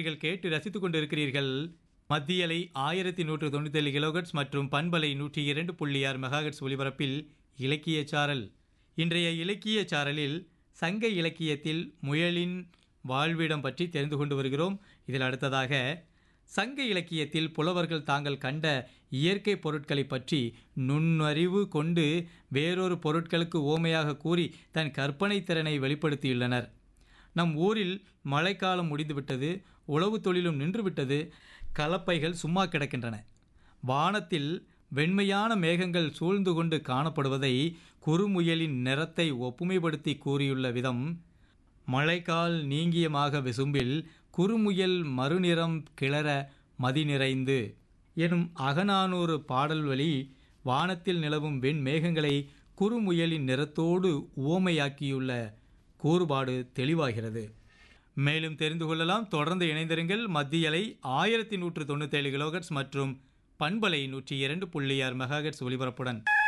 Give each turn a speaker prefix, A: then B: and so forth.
A: நேர்கள் கேட்டு ரசித்துக் கொண்டிருக்கிறீர்கள் மத்தியலை ஆயிரத்தி நூற்று தொண்ணூத்தேழு கிலோகட்ஸ் மற்றும் பண்பலை நூற்றி இரண்டு புள்ளி ஆறு மெகாஹெட்ஸ் ஒலிபரப்பில் இலக்கிய சாரல் இன்றைய இலக்கிய சாரலில் சங்க இலக்கியத்தில் முயலின் வாழ்விடம் பற்றி தெரிந்து கொண்டு வருகிறோம் இதில் அடுத்ததாக சங்க இலக்கியத்தில் புலவர்கள் தாங்கள் கண்ட இயற்கை பொருட்களை பற்றி நுண்ணறிவு கொண்டு வேறொரு பொருட்களுக்கு ஓமையாக கூறி தன் கற்பனை திறனை வெளிப்படுத்தியுள்ளனர் நம் ஊரில் மழைக்காலம் முடிந்துவிட்டது உழவு தொழிலும் நின்றுவிட்டது கலப்பைகள் சும்மா கிடக்கின்றன வானத்தில் வெண்மையான மேகங்கள் சூழ்ந்து கொண்டு காணப்படுவதை குறுமுயலின் நிறத்தை ஒப்புமைப்படுத்தி கூறியுள்ள விதம் மழைக்கால் நீங்கியமாக விசும்பில் குறுமுயல் மறுநிறம் கிளற மதி நிறைந்து எனும் அகநானூறு பாடல் வழி வானத்தில் நிலவும் வெண்மேகங்களை குறுமுயலின் நிறத்தோடு உவமையாக்கியுள்ள கூறுபாடு தெளிவாகிறது மேலும் தெரிந்து கொள்ளலாம் தொடர்ந்து இணைந்திருங்கள் மத்தியலை ஆயிரத்தி நூற்று தொண்ணூத்தேழு கிலோகட்ஸ் மற்றும் பண்பலை நூற்றி இரண்டு புள்ளி ஆறு மெகாஹெட்ஸ் ஒலிபரப்புடன்